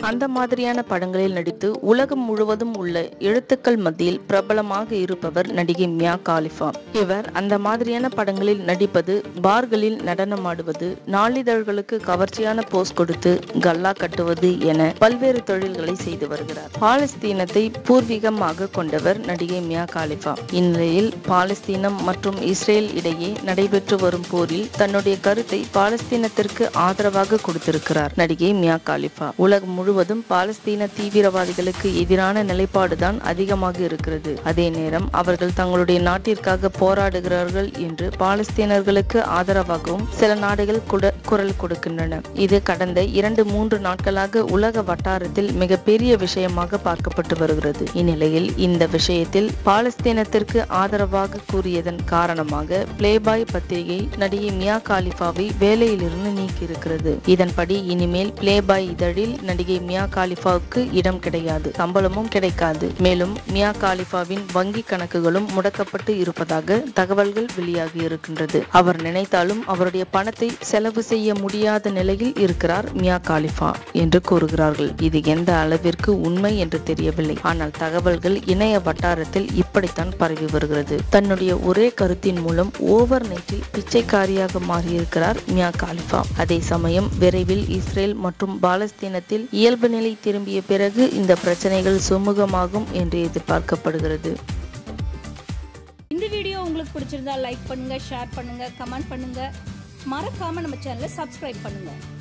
அந்த மாதிரியான படங்களில் நடித்து உலகம் முழுவதும் உள்ள எழுத்துக்கள் மத்தியில் பிரபலமாக இருப்பவர் நடிகை மியா காலிஃபா இவர் அந்த மாதிரியான படங்களில் நடிப்பது பார்களில் நடனமாடுவது நாளிதழ்களுக்கு கவர்ச்சியான போஸ் கொடுத்து கல்லா கட்டுவது என பல்வேறு தொழில்களை செய்து வருகிறார் பாலஸ்தீனத்தை பூர்வீகமாக கொண்டவர் நடிகை மியா காலிஃபா இந்நிலையில் பாலஸ்தீனம் மற்றும் இஸ்ரேல் இடையே நடைபெற்று வரும் போரில் தன்னுடைய கருத்தை பாலஸ்தீனத்திற்கு ஆதரவாக கொடுத்திருக்கிறார் நடிகை மியா காலிஃபா உலகம் முழுவதும் பாலஸ்தீன தீவிரவாதிகளுக்கு எதிரான நிலைப்பாடுதான் அதிகமாக இருக்கிறது அதே நேரம் அவர்கள் தங்களுடைய நாட்டிற்காக போராடுகிறார்கள் என்று பாலஸ்தீனர்களுக்கு ஆதரவாகவும் சில நாடுகள் கூட குரல் கொடுக்கின்றன இது கடந்த இரண்டு மூன்று நாட்களாக உலக வட்டாரத்தில் மிகப்பெரிய விஷயமாக பார்க்கப்பட்டு வருகிறது இந்நிலையில் இந்த விஷயத்தில் பாலஸ்தீனத்திற்கு ஆதரவாக கூறியதன் காரணமாக பிளேபாய் பத்திரிகை நடிகை மியா காலிஃபாவை வேலையிலிருந்து நீக்கியிருக்கிறது இதன்படி இனிமேல் பிளேபாய் இதழில் நடிகை மியா காலிஃபாவுக்கு இடம் கிடையாது சம்பளமும் கிடைக்காது மேலும் மியா காலிஃபாவின் வங்கி கணக்குகளும் முடக்கப்பட்டு இருப்பதாக தகவல்கள் வெளியாகி இருக்கின்றது அவர் நினைத்தாலும் அவருடைய பணத்தை செலவு செய்ய முடியாத நிலையில் இருக்கிறார் மியா காலிஃபா என்று கூறுகிறார்கள் இது எந்த அளவிற்கு உண்மை என்று தெரியவில்லை ஆனால் தகவல்கள் இணைய வட்டாரத்தில் இப்படித்தான் பரவி வருகிறது தன்னுடைய ஒரே கருத்தின் மூலம் ஓவர் நைட்டில் பிச்சைக்காரியாக மாறியிருக்கிறார் மியா காலிஃபா அதே சமயம் விரைவில் இஸ்ரேல் மற்றும் பாலஸ்தீனத்தில் இயல்பு நிலை திரும்பிய பிறகு இந்த பிரச்சனைகள் சுமூகமாகும் என்று எதிர்பார்க்கப்படுகிறது இந்த வீடியோ உங்களுக்கு பிடிச்சிருந்தா லைக் பண்ணுங்க ஷேர் பண்ணுங்க கமெண்ட் பண்ணுங்க மறக்காம நம்ம சேனலை சப்ஸ்கிரைப் பண்ணுங்க